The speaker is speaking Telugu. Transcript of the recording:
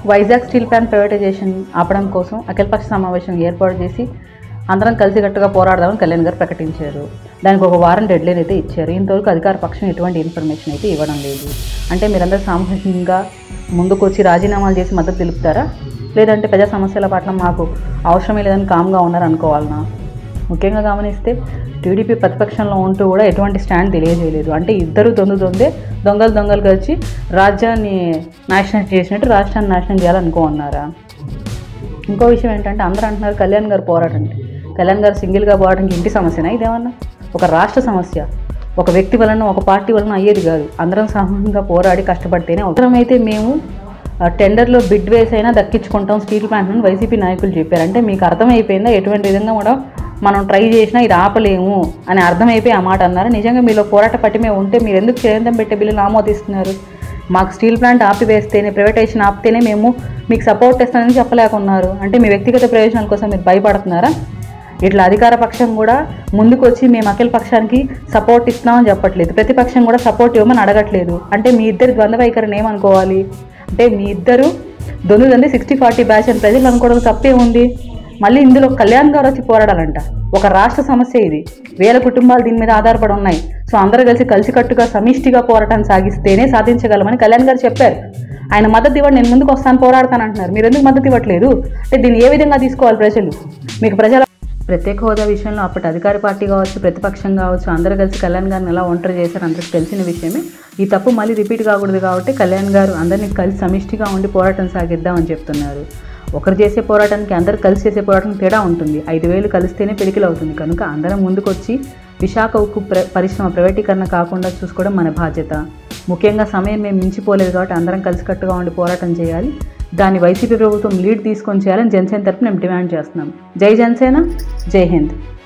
వైజాగ్ స్టీల్ ప్లాంట్ ప్రైవేటైజేషన్ ఆపడం కోసం అఖిలపక్ష సమావేశం ఏర్పాటు చేసి అందరం కలిసికట్టుగా పోరాడదామని కళ్యాణ్ గారు ప్రకటించారు దానికి ఒక వారం డెడ్ లైన్ అయితే ఇచ్చారు ఇంతవరకు అధికార పక్షం ఎటువంటి ఇన్ఫర్మేషన్ అయితే ఇవ్వడం లేదు అంటే మీరందరూ సామూహికంగా ముందుకు వచ్చి రాజీనామాలు చేసి మద్దతు తెలుపుతారా లేదంటే ప్రజా సమస్యల పట్ల మాకు అవసరమే లేదని కామ్గా ఉన్నారు అనుకోవాలనా ముఖ్యంగా గమనిస్తే టీడీపీ ప్రతిపక్షంలో ఉంటూ కూడా ఎటువంటి స్టాండ్ తెలియజేయలేదు అంటే ఇద్దరు దొంగ దొందే దొంగలు దొంగలు కలిసి రాజ్యాన్ని నాశనం చేసినట్టు రాష్ట్రాన్ని నాశనం చేయాలనుకోన్నారా ఇంకో విషయం ఏంటంటే అందరూ అంటున్నారు కళ్యాణ్ గారు పోరాటం కళ్యాణ్ గారు సింగిల్గా పోవడానికి ఇంటి సమస్యనా ఇదేమన్నా ఒక రాష్ట్ర సమస్య ఒక వ్యక్తి వలన ఒక పార్టీ వలన అయ్యేది కాదు అందరం సమూహంగా పోరాడి కష్టపడితేనే అవసరమైతే మేము ఆ, టెండర్లో బిడ్ వేసి అయినా దక్కించుకుంటాం స్టీల్ ప్లాంట్ని వైసీపీ నాయకులు చెప్పారు అంటే మీకు అర్థమైపోయిందా ఎటువంటి విధంగా కూడా మనం ట్రై చేసినా ఇది ఆపలేము అని అర్థమైపోయి ఆ మాట అన్నారు నిజంగా మీలో పోరాట పట్టిమే ఉంటే మీరు ఎందుకు చేయంతం పెట్టే బిల్లును ఆమోదిస్తున్నారు మాకు స్టీల్ ప్లాంట్ ఆపివేస్తేనే ప్రైవేటైజేషన్ ఆపితేనే మేము మీకు సపోర్ట్ ఇస్తానని చెప్పలేకున్నారు అంటే మీ వ్యక్తిగత ప్రయోజనాల కోసం మీరు భయపడుతున్నారా ఇట్లా అధికార పక్షం కూడా ముందుకు వచ్చి మేము అఖిల పక్షానికి సపోర్ట్ ఇస్తున్నామని చెప్పట్లేదు ప్రతిపక్షం కూడా సపోర్ట్ ఇవ్వమని అడగట్లేదు అంటే మీ ఇద్దరి ద్వంద్వ వైఖరిని ఏమనుకోవాలి అంటే మీ ఇద్దరు దొందుదంది సిక్స్టీ ఫార్టీ బ్యాచ్ అని ప్రజలు అనుకోవడం తప్పే ఉంది మళ్ళీ ఇందులో కళ్యాణ్ గారు వచ్చి పోరాడాలంట ఒక రాష్ట్ర సమస్య ఇది వేల కుటుంబాలు దీని మీద ఆధారపడి ఉన్నాయి సో అందరూ కలిసి కలిసికట్టుగా సమిష్టిగా పోరాటం సాగిస్తేనే సాధించగలమని కళ్యాణ్ గారు చెప్పారు ఆయన మద్దతు ఇవ్వండి నేను ముందుకు వస్తాను పోరాడతాను అంటున్నారు మీరు ఎందుకు మద్దతు ఇవ్వట్లేదు అంటే దీన్ని ఏ విధంగా తీసుకోవాలి ప్రజలు మీకు ప్రజల ప్రత్యేక హోదా విషయంలో అప్పటి అధికార పార్టీ కావచ్చు ప్రతిపక్షం కావచ్చు అందరూ కలిసి కళ్యాణ్ గారిని ఎలా ఒంటరి చేశారు అందరికి తెలిసిన విషయమే ఈ తప్పు మళ్ళీ రిపీట్ కాకూడదు కాబట్టి కళ్యాణ్ గారు అందరినీ కలిసి సమిష్టిగా ఉండి పోరాటం సాగిద్దామని చెప్తున్నారు ఒకరు చేసే పోరాటానికి అందరు కలిసి చేసే పోరాటం తేడా ఉంటుంది ఐదు వేలు కలిస్తేనే పెరికిలు అవుతుంది కనుక అందరం ముందుకొచ్చి విశాఖ ఉక్కు ప్ర పరిశ్రమ ప్రైవేటీకరణ కాకుండా చూసుకోవడం మన బాధ్యత ముఖ్యంగా సమయం మేము మించిపోలేదు కాబట్టి అందరం కలిసికట్టుగా ఉండి పోరాటం చేయాలి దాన్ని వైసీపీ ప్రభుత్వం లీడ్ తీసుకొని చేయాలని జనసేన తరపున మేము డిమాండ్ చేస్తున్నాం జై జనసేన జై హింద్